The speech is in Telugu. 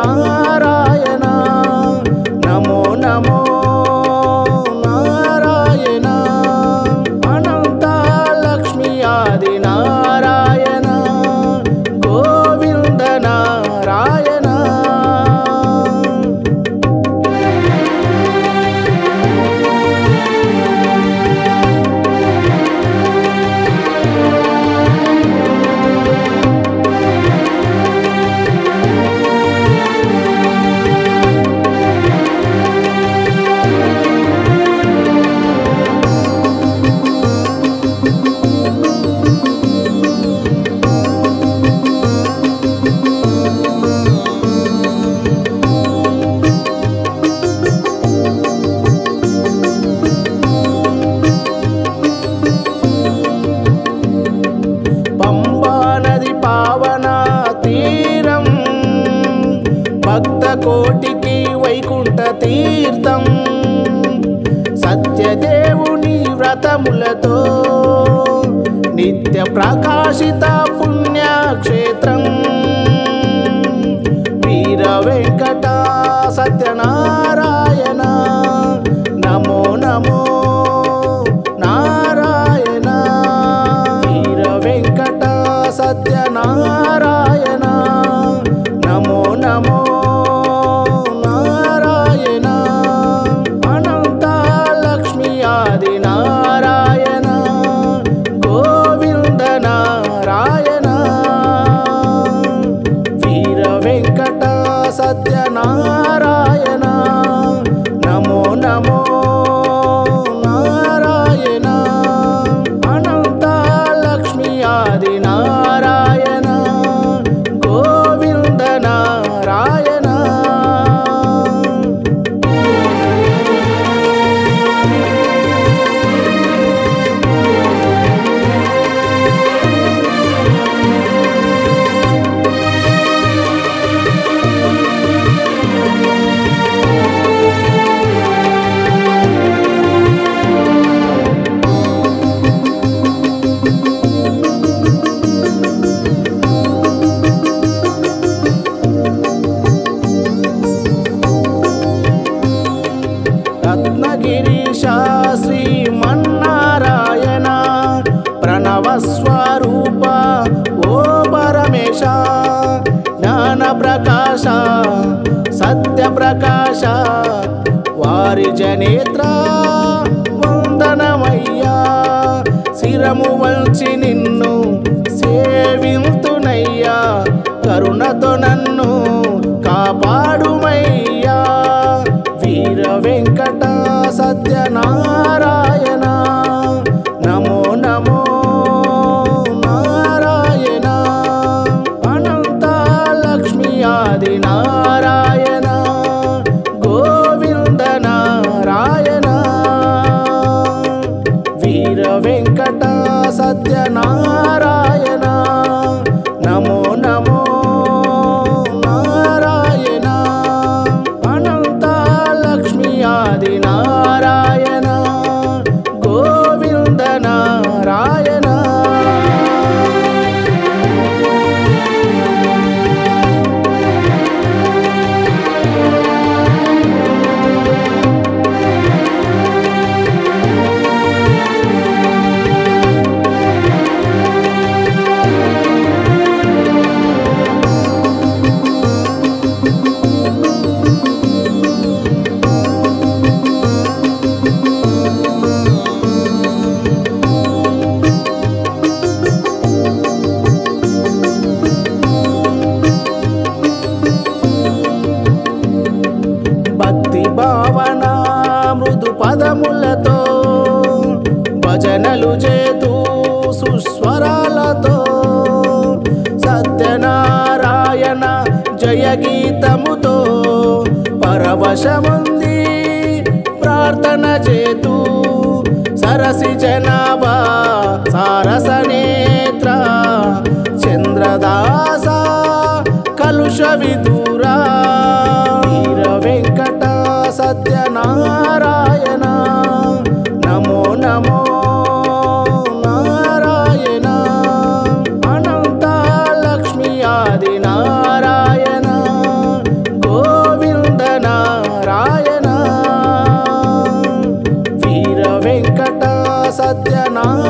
నారాయణ నమో నమో నారాయణ అనంత లక్ష్మి ఆది నారాయణ గోవింద నారాయణ పంబా నది పావన తీరం భక్త కోటికి వైకుంఠ తీర్థం సత్యదేవుని వ్రతములతో నిత్య ప్రకాశిత పుణ్యక్షేత్రం వీర వెంకట సత్యనారాయణ నమో నమో నారాయణ వీర వెంకట సత్యనారాయణ నమో నమో నారాయణ అనంత లక్ష్మి ఆది నారాయణ గోవింద నారాయణ వీర వెంకట సత్యనారాయణ నమో నమో నారాయణ అనంత లక్ష్మి ఆది నారాయణ గోవింద నారాయణ రత్నగిరీశ శ్రీమన్నారాయణ ప్రణవ స్వరూప ఓ పరమేశ జ్ఞాన ప్రకాశ సత్య ప్రకాశ వారి జనేత్ర వందనమయ్యా శిరము వంచి నిన్ను సేవింతునయ్యా కరుణతో నన్ను కాపాడుమయ్యా వీర వెంకట సత్యనారాయణ నమో నమో నారాయణ అనంత లక్ష్మి ఆది నారాయణ గోవింద నారాయణ వీర వెంకట సత్యనారాయణ నమో నమో నారాయణ అనంత లక్ష్మి ఆది నారాయణ గోవింద నారాయణ భక్తి భావన మృదు పదములతో భజనలు చేతూ సుస్వరాలతో సత్యనారాయణ జయ గీతముతో పరవశముంది ప్రార్థన చేతూ సరసి జనాభా సారస నేత్ర చంద్రదాస కలుష విదూరా వీర వెంకట సత్యనారాయణ నమో నమో నారాయణ అనంత లక్ష్మి ఆది నారాయణ సత్యనారాయణ